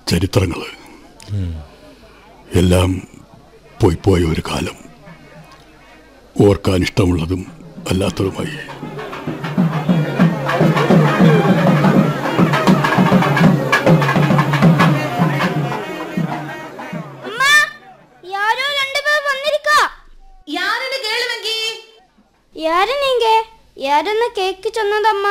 ചരിത്രങ്ങൾ എല്ലാം പോയി പോയ ഒരു കാലം ഓർക്കാൻ ഇഷ്ടമുള്ളതും അല്ലാത്തതുമായി ಅಮ್ಮ ಯಾರೋ ரெண்டு பேர் வந்திருக்கா யாருன்னு கேளு வெங்கி யாரு நீங்க யாருன்னு கேக்கு சொன்னதம்மா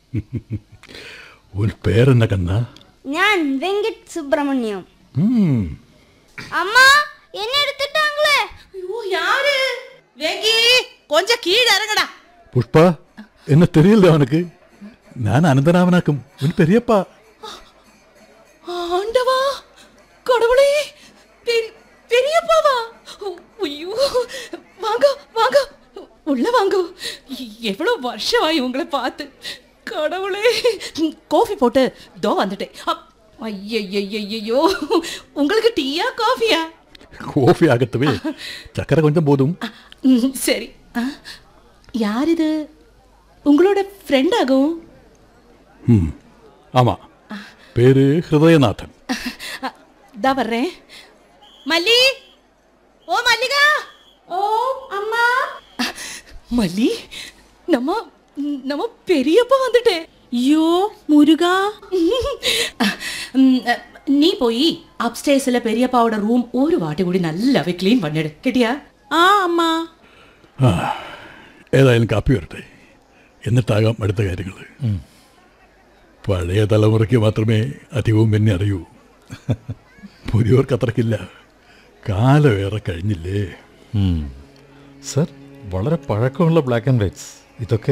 ഒരു പേരെന്ന കന്ന ഞാൻ வெங்கட் சுப்பிரமணியம் ഉം. அம்மா என்ன எடுத்துட்டாங்களே ஐயோ யாரு வெங்கி கொஞ்சம் கீழே இறங்கடா പുഷ്പ എന്നെ തെരിയില്ല അവനക്ക് ഞാൻ അനന്തരാമനാക്കും ഉൻ പെരിയപ്പ ஆண்டவா கடவுளே பெரி- பெரியப்பாவா ஐயோ வாங்க வாங்க உள்ள வாங்க எவ்வளவு வருஷமாயி உங்களை பார்த்து கடவுளே காஃபி போட்டு தோ வந்துட்டேன் ஐயோ உங்களுக்கு டீயா காஃபியா കോഫി ആകത്തവേ ചക്കര കൊഞ്ചം പോതും ம், சரி ஆ, யார் இது உங்களோட ஃப்ரெண்ட் ஆகும் ഉം. ആമാ പേര് ഹൃദയനാഥൻ தா வர்றேன் மல்லி ஓ மல்லிகா ஓ அம்மா மல்லி நம்ம நம்ம பெரியப்பா வந்துட்டேன் ஐயோ முருகா நீ போய் அப்ஸ்டேஸில் பெரியப்பாவோட ரூம் ஒரு வாட்டி കൂടി നല്ലവേ ക്ലീൻ பண்ணிடு കേട്ടിയാ ആ അമ്മ ആ ഏതായാലും കാപ്പി വരട്ടെ എന്നിട്ടാകാം അടുത്ത കാര്യങ്ങൾ പഴയ തലമുറയ്ക്ക് മാത്രമേ അധികവും എന്നെ അറിയൂ പുതിയവർക്ക് അത്രക്കില്ല കാലമേറെ കഴിഞ്ഞില്ലേ സർ വളരെ പഴക്കമുള്ള ബ്ലാക്ക് ആൻഡ് വൈറ്റ്സ് ഇതൊക്കെ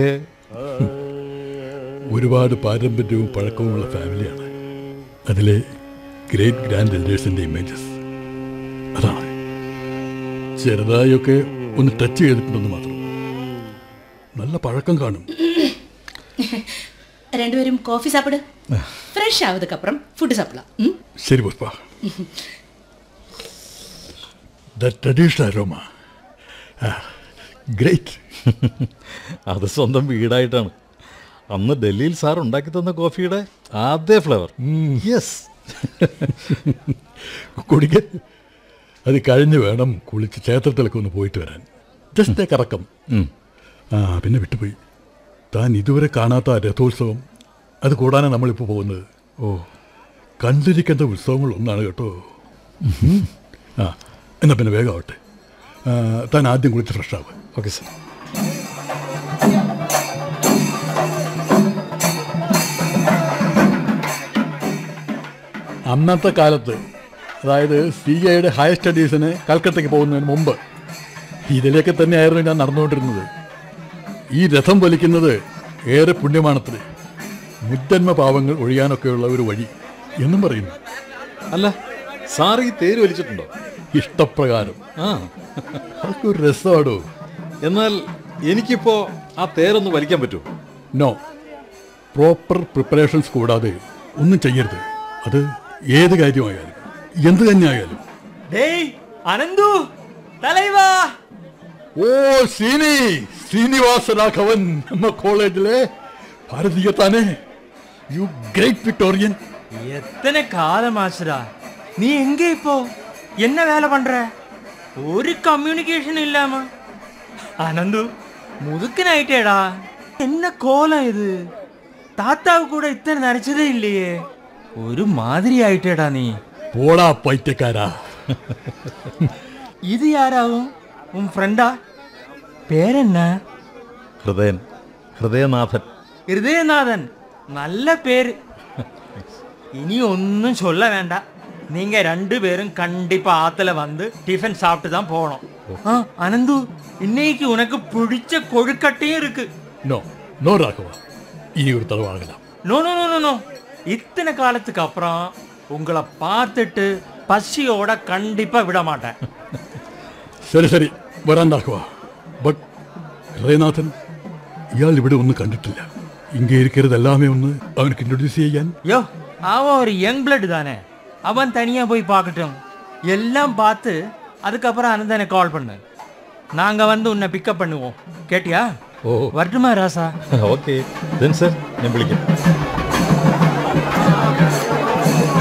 ഒരുപാട് പാരമ്പര്യവും പഴക്കവുമുള്ള ഫാമിലിയാണ് അതിലെ ഗ്രേറ്റ് ഗ്രാൻഡ് എൽഡേഴ്സിൻ്റെ ഇമേജസ് അതാണ് ചെറുതായൊക്കെ ഒന്ന് ടച്ച് ചെയ്തിട്ടുണ്ടെന്ന് മാത്രം നല്ല പഴക്കം കാണും രണ്ടുപേരും കോഫി സാപ്പിട് ഫ്രഷ് ആവதுக்கு அப்புறம் ஃபுட் சாப்பிடலாம் ம் ശരി Pushpa the traditional aroma great അത് സ്വന്തം വീടായിട്ടാണ് അന്ന് ഡൽഹിയിൽ സാർ ഉണ്ടാക്കി തന്ന കോഫിയുടെ ആദ്യ ഫ്ലേവർ യെസ് കുടിക്കൻ അത് കഴിഞ്ഞ് വേണം കുളിച്ച് ക്ഷേത്രത്തിലൊക്കെ ഒന്ന് പോയിട്ട് വരാൻ ജസ്റ്റ് കറക്കം ആ പിന്നെ വിട്ടുപോയി താൻ ഇതുവരെ കാണാത്ത ആ രഥോത്സവം അത് കൂടാനാണ് നമ്മളിപ്പോൾ പോകുന്നത് ഓ കണ്ടിരിക്കേണ്ട ഉത്സവങ്ങൾ ഒന്നാണ് കേട്ടോ ഉം. ആ എന്നാ പിന്നെ വേഗം ആവട്ടെ ആ, താൻ ആദ്യം കുളിച്ച് ഫ്രഷ് ആവുക ഓക്കെ സർ അന്നത്തെ കാലത്ത് അതായത് സി ഐയുടെ ഹയർ സ്റ്റഡീസിന് കൽക്കട്ടയ്ക്ക് പോകുന്നതിന് മുമ്പ് ഇതിലേക്ക് തന്നെയായിരുന്നു ഞാൻ നടന്നുകൊണ്ടിരുന്നത് ഈ രഥം വലിക്കുന്നത് ഏറെ പുണ്യമാണത്രേ മുജ്ജന്മ പാവങ്ങൾ ഒഴിയാനൊക്കെയുള്ള ഒരു വഴി എന്നും പറയുന്നു അല്ല സാർ ഈ തേര് വലിച്ചിട്ടുണ്ടോ ഇഷ്ടപ്രകാരം ആ അതൊക്കെ ഒരു രസമാടോ എന്നാൽ എനിക്കിപ്പോ ആ തേരൊന്ന് വലിക്കാൻ പറ്റുമോ നോ പ്രോപ്പർ പ്രിപ്പറേഷൻസ് കൂടാതെ ഒന്നും ചെയ്യരുത് അത് ഏത് കാര്യമായാലും എന്ത് തന്നെയായാലും டேய் அனந்து தலைவா ഓ ശ്രീനി ശ്രീനിവാസ രാഘവൻ നമ്മ കോളേജിലെ ഭാരതീയ താനെ യു ഗ്രേറ്റ് വിക്ടോറിയൻ எத்தனை காலம் ஆச்சுடா நீ எங்க இப்போ என்ன வேலை பண்ற ஒரு கம்யூனிகேஷன் இல்லாம அனந்து முதுக்குன்னு ஆயிட்டேடா என்ன கோலம் இது தாத்தாவு கூட இத்தனை நினைச்சதே இல்லையே ஒரு மாதிரி ஆயிட்டேடா நீ പോടാ പൈറ്റക്കാരാ இது யாராகும் உன் ஃப்ரெண்டா பேர் என்ன ഹൃദയൻ ഹൃദയനാഥൻ ஹிருதயநாதன் நல்ல பேரு இனி ஒன்றும் சொல்ல வேண்டாம் நீங்க ரெண்டு பேரும் கண்டிப்பா ஆத்துல வந்து டிஃபன் சாப்பிட்டு தான் போகணும் ஆ, அனந்து இன்னைக்கு உனக்கு பிடிச்ச கொழுக்கட்டையும் இருக்கு നോ നോ രാഘവ ഇനി ഒരു തടവാകലാം no no no no no இத்தனை காலத்துக்கு அப்புறம் உங்களை பார்த்துட்டு பசியோட கண்டிப்பா விட மாட்டேன் ശരി ശരി വരാൻ രാഘവ ബട്ട് ഹൃദയനാഥൻ ഇയാൾ ഇവിടെ ഒന്നും കണ്ടിട്ടില്ല ഇங்கே இருக்கிறது எல்லாமே ഒന്ന് അവനക്ക് ഇൻട്രൊഡ്യൂസ് ചെയ്യാൻ யோ அவன் ஒரு யங் பிளட் தானே அவன் தனியா போய் பார்க்கட்டும் எல்லாம் பார்த்து அதுக்கப்புறம் அனந்தனை கால் பண்ணு நாங்க வந்து உன்னை பிக்கப் பண்ணுவோம் கேட்டியா ഓ வரட்டுமா ராசா ഓക്കെ ദെൻ സർ ഞാൻ വിളിക്കാം